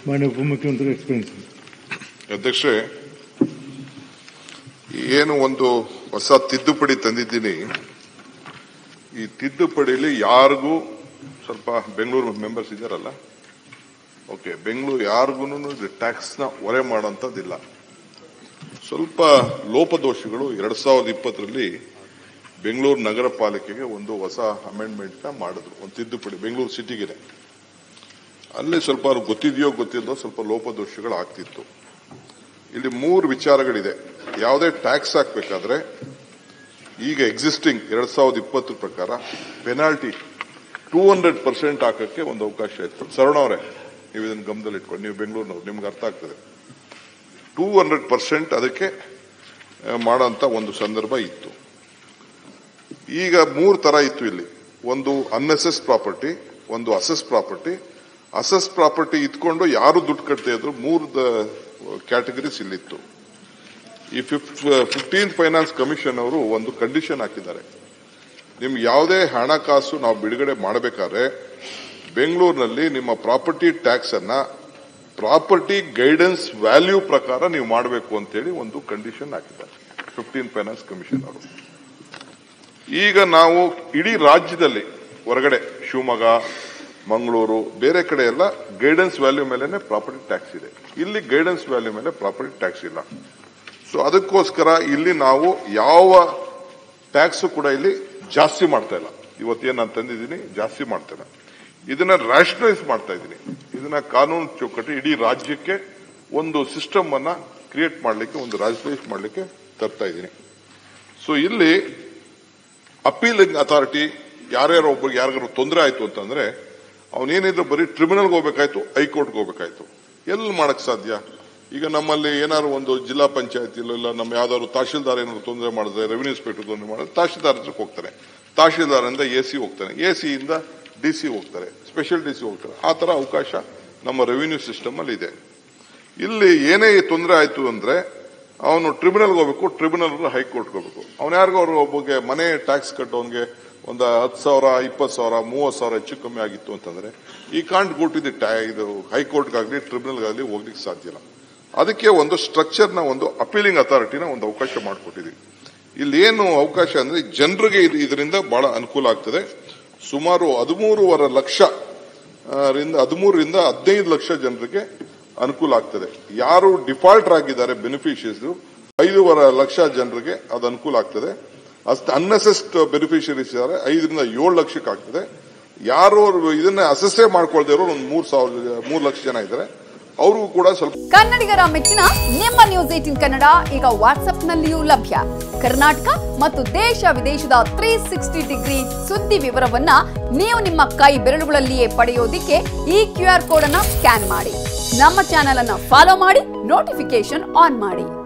ಮಾನ್ಯ ಉಪಮುಖ್ಯಮಂತ್ರಿ ಎಕ್ಸ್ಪೀರಿಯನ್ಸ್ ಅಧ್ಯಕ್ಷರೇ ಏನು ಒಂದು ಹೊಸ ತಿದ್ದುಪಡಿ ತಂದಿದ್ದೀನಿ ಈ ತಿದ್ದುಪಡಿಲಿ ಯಾರಿಗೂ ಸ್ವಲ್ಪ ಬೆಂಗಳೂರು ಮೆಂಬರ್ಸ್ ಇದ್ದಾರಲ್ಲ ಓಕೆ ಬೆಂಗಳೂರು ಯಾರಿಗೂ ಟ್ಯಾಕ್ಸ್ನ ಹೊರೆ ಮಾಡೋಂಥದ್ದಿಲ್ಲ ಸ್ವಲ್ಪ ಲೋಪದೋಷಗಳು ಎರಡ್ ಸಾವಿರದ ಇಪ್ಪತ್ತರಲ್ಲಿ ಬೆಂಗಳೂರು ನಗರ ಪಾಲಿಕೆಗೆ ಒಂದು ಹೊಸ ಅಮೆಂಡ್ಮೆಂಟ್ನ ಮಾಡಿದ್ರು ಒಂದು ತಿದ್ದುಪಡಿ ಬೆಂಗಳೂರು ಸಿಟಿಗೆ ಅಲ್ಲಿ ಸ್ವಲ್ಪ ಅವ್ರಿಗೆ ಗೊತ್ತಿದೆಯೋ ಗೊತ್ತಿಲ್ಲದೋ ಸ್ವಲ್ಪ ಲೋಪದೋಷಗಳು ಆಗ್ತಿತ್ತು ಇಲ್ಲಿ ಮೂರು ವಿಚಾರಗಳಿದೆ ಯಾವುದೇ ಟ್ಯಾಕ್ಸ್ ಹಾಕಬೇಕಾದ್ರೆ ಈಗ ಎಕ್ಸಿಸ್ಟಿಂಗ್ ಎರಡ್ ಸಾವಿರದ ಇಪ್ಪತ್ತರ ಪ್ರಕಾರ ಪೆನಾಲ್ಟಿ ಟೂ ಹಂಡ್ರೆಡ್ ಪರ್ಸೆಂಟ್ ಹಾಕಕ್ಕೆ ಒಂದು ಅವಕಾಶ ಇತ್ತು ಸರಣ ಅವರೇ ನೀವು ಇದನ್ನು ಗಮನದಲ್ಲಿ ಇಟ್ಕೊಂಡು ನೀವು ಬೆಂಗಳೂರಿನವ್ರು ನಿಮ್ಗೆ ಅರ್ಥ ಆಗ್ತದೆ ಟೂ ಹಂಡ್ರೆಡ್ ಪರ್ಸೆಂಟ್ ಅದಕ್ಕೆ ಆ, ಮಾಡೋಂಥ ಒಂದು ಸಂದರ್ಭ ಇತ್ತು ಈಗ ಮೂರು ತರ ಇತ್ತು ಇಲ್ಲಿ ಒಂದು ಅನ್ಅಸೆಸ್ ಪ್ರಾಪರ್ಟಿ ಒಂದು ಅಸೆಸ್ ಪ್ರಾಪರ್ಟಿ ಅಸೆಸ್ ಪ್ರಾಪರ್ಟಿ ಇಟ್ಕೊಂಡು ಯಾರು ದುಡ್ಡು ಕಟ್ತಾ ಇದ್ರು ಮೂರು ಕ್ಯಾಟಗರೀಸ್ ಇಲ್ಲಿತ್ತು ಈ ಫಿಫ್ಟೀನ್ ಫೈನಾನ್ಸ್ ಕಮಿಷನ್ ಅವರು ಒಂದು ಕಂಡೀಷನ್ ಹಾಕಿದ್ದಾರೆ ನಿಮ್ಗೆ ಯಾವುದೇ ಹಣಕಾಸು ನಾವು ಬಿಡುಗಡೆ ಮಾಡಬೇಕಾದ್ರೆ ಬೆಂಗಳೂರಿನಲ್ಲಿ ನಿಮ್ಮ ಪ್ರಾಪರ್ಟಿ ಟ್ಯಾಕ್ಸ್ ಅನ್ನ ಪ್ರಾಪರ್ಟಿ ಗೈಡೆನ್ಸ್ ವ್ಯಾಲ್ಯೂ ಪ್ರಕಾರ ನೀವು ಮಾಡಬೇಕು ಅಂತೇಳಿ ಒಂದು ಕಂಡೀಷನ್ ಹಾಕಿದ್ದಾರೆ ಫಿಫ್ಟೀನ್ ಫೈನಾನ್ಸ್ ಕಮಿಷನ್ ಅವರು ಈಗ ನಾವು ಇಡೀ ರಾಜ್ಯದಲ್ಲಿ ಹೊರಗಡೆ ಶಿವಮೊಗ್ಗ ಮಂಗಳೂರು ಬೇರೆ ಕಡೆ ಎಲ್ಲ ಗೈಡೆನ್ಸ್ ವ್ಯಾಲ್ಯೂ ಮೇಲೆನೆ ಪ್ರಾಪರ್ಟಿ ಟ್ಯಾಕ್ಸ್ ಇದೆ ಇಲ್ಲಿ ಗೈಡೆನ್ಸ್ ವ್ಯಾಲ್ಯೂ ಮೇಲೆ ಪ್ರಾಪರ್ಟಿ ಟ್ಯಾಕ್ಸ್ ಇಲ್ಲ ಸೊ ಅದಕ್ಕೋಸ್ಕರ ಇಲ್ಲಿ ನಾವು ಯಾವ ಟ್ಯಾಕ್ಸ್ ಕೂಡ ಇಲ್ಲಿ ಜಾಸ್ತಿ ಮಾಡ್ತಾ ಇಲ್ಲ ಇವತ್ತೇನು ನಾನು ತಂದಿದ್ದೀನಿ ಜಾಸ್ತಿ ಮಾಡ್ತಾ ಇಲ್ಲ ಇದನ್ನ ರ್ಯಾಷನಲೈಸ್ ಮಾಡ್ತಾ ಇದ್ದೀನಿ ಇದನ್ನ ಕಾನೂನು ಚೌಕಟ್ಟು ಇಡೀ ರಾಜ್ಯಕ್ಕೆ ಒಂದು ಸಿಸ್ಟಮ್ ಅನ್ನ ಕ್ರಿಯೇಟ್ ಮಾಡಲಿಕ್ಕೆ ಒಂದು ರ್ಯಾಷನಲೈಸ್ ಮಾಡಲಿಕ್ಕೆ ತರ್ತಾ ಇದ್ದೀನಿ ಸೊ ಇಲ್ಲಿ ಅಪೀಲಿಂಗ್ ಅಥಾರಿಟಿ ಯಾರ್ಯಾರೋ ಒಬ್ಬರಿಗೆ ಯಾರಿಗಾರು ತೊಂದರೆ ಆಯ್ತು ಅಂತಂದ್ರೆ ಅವನೇನಿದ್ರು ಬರೀ ಟ್ರಿಬ್ಯುನಲ್ಗೆ ಹೋಗ್ಬೇಕಾಯ್ತು ಹೈಕೋರ್ಟ್ಗೆ ಹೋಗ್ಬೇಕಾಯ್ತು ಎಲ್ಲಿ ಮಾಡಕ್ ಸಾಧ್ಯ ಈಗ ನಮ್ಮಲ್ಲಿ ಏನಾದ್ರು ಒಂದು ಜಿಲ್ಲಾ ಪಂಚಾಯತ್ ಇಲ್ಲ ನಮ್ಮ ಯಾವ್ದಾದ್ರು ತಹಶೀಲ್ದಾರ್ ಏನಾದ್ರು ತೊಂದರೆ ಮಾಡಿದ್ರೆ ರೆವಿನ್ಯೂ ಇನ್ಸ್ಪೆಕ್ಟರ್ ತೊಂದರೆ ಮಾಡಿದ್ರೆ ತಹಶೀಲ್ದಾರ್ ಹತ್ರಕ್ಕೆ ಹೋಗ್ತಾರೆ ತಹಶೀಲ್ದಾರಿಂದ ಎ ಸಿ ಹೋಗ್ತಾನೆ ಎ ಸಿಯಿಂದ ಡಿ ಸಿ ಹೋಗ್ತಾರೆ ಸ್ಪೆಷಲ್ ಡಿ ಸಿ ಹೋಗ್ತಾರೆ ಆ ತರ ಅವಕಾಶ ನಮ್ಮ ರೆವಿನ್ಯೂ ಸಿಸ್ಟಮ್ ಅಲ್ಲಿ ಇದೆ ಇಲ್ಲಿ ಏನೇ ತೊಂದರೆ ಆಯ್ತು ಅಂದ್ರೆ ಅವನು ಟ್ರಿಬ್ಯುನಲ್ಗೆ ಹೋಗ್ಬೇಕು ಟ್ರಿಬ್ಯುನಲ್ ಹೈಕೋರ್ಟ್ಗೆ ಹೋಗ್ಬೇಕು ಅವ್ನು ಯಾರಿಗೋ ಅವ್ರು ಒಬ್ಬಗೆ ಮನೆ ಟ್ಯಾಕ್ಸ್ ಕಟ್ಟೋನ್ಗೆ ಒಂದು ಹತ್ತು ಸಾವಿರ ಇಪ್ಪತ್ತು ಸಾವಿರ ಮೂವತ್ತು ಸಾವಿರ ಹೆಚ್ಚು ಕಮ್ಮಿ ಆಗಿತ್ತು ಅಂತಂದ್ರೆ ಈ ಕಾಂಟ್ ಗೋ ಟು ದಿ ಇದು ಹೈಕೋರ್ಟ್ಗಾಗ್ಲಿ ಟ್ರಿಬ್ಯುನಲ್ಗಾಗ್ಲಿ ಹೋಗ್ಲಿಕ್ಕೆ ಸಾಧ್ಯ ಇಲ್ಲ ಅದಕ್ಕೆ ಒಂದು ಸ್ಟ್ರಕ್ಚರ್ನ ಒಂದು ಅಪೀಲಿಂಗ್ ಅಥಾರಿಟಿನ ಒಂದು ಅವಕಾಶ ಮಾಡಿಕೊಟ್ಟಿದ್ದೀವಿ ಇಲ್ಲಿ ಏನು ಅವಕಾಶ ಅಂದ್ರೆ ಜನರಿಗೆ ಇದು ಇದರಿಂದ ಬಹಳ ಅನುಕೂಲ ಆಗ್ತದೆ ಸುಮಾರು ಹದಿಮೂರುವರೆ ಲಕ್ಷ ಆ, ರಿಂದ ಹದಿಮೂರರಿಂದ ಹದಿನೈದು ಲಕ್ಷ ಜನರಿಗೆ ಅನುಕೂಲ ಆಗ್ತದೆ ಯಾರು ಡಿಫಾಲ್ಟರ್ ಆಗಿದ್ದಾರೆ ಬೆನಿಫಿಷಿಯರ್ಸ್ ಐದೂವರೆ ಲಕ್ಷ ಜನರಿಗೆ ಅದು ಅನುಕೂಲ ಆಗ್ತದೆ ಅಷ್ಟು ಅನ್ನೆಸೆಸ್ಟ್ ಬೆನಿಫಿಷರೀಸ್ ಇದ್ದಾರೆ ಐದರಿಂದ ಏಳು ಲಕ್ಷಕ್ಕೆ ಆಗ್ತದೆ ಯಾರು ಇದನ್ನ ಅಸೆಸ್ಸೇ ಮಾಡ್ಕೊಳ್ದೇ ಇರೋರು ಒಂದು ಮೂರು ಸಾವಿರ ಮೂರು ಲಕ್ಷ ಜನ ಇದ್ದಾರೆ ಅವ್ರಿಗೂ ಕೂಡ ಸ್ವಲ್ಪ ಕನ್ನಡಿಗರ ಮೆಚ್ಚಿನ ನಿಮ್ಮ ನ್ಯೂಸ್ ಏಟಿನ್ ಕನ್ನಡ ಈಗ ವಾಟ್ಸ್ಆಪ್ನಲ್ಲಿಯೂ ಲಭ್ಯ ಕರ್ನಾಟಕ ಮತ್ತು ದೇಶ ವಿದೇಶದ ತ್ರೀ ಸಿಕ್ಸ್ಟಿ ಡಿಗ್ರಿ ಸುದ್ದಿ ವಿವರವನ್ನ ನೀವು ನಿಮ್ಮ ಕೈ ಬೆರಳುಗಳಲ್ಲಿಯೇ ಪಡೆಯೋದಿಕ್ಕೆ ಈ ಕ್ಯೂ ಆರ್ ಕೋಡ್ ಅನ್ನ ಸ್ಕ್ಯಾನ್ ಮಾಡಿ ನಮ್ಮ ಚಾನೆಲ್ ಅನ್ನ ಫಾಲೋ ಮಾಡಿ ನೋಟಿಫಿಕೇಶನ್ ಆನ್ ಮಾಡಿ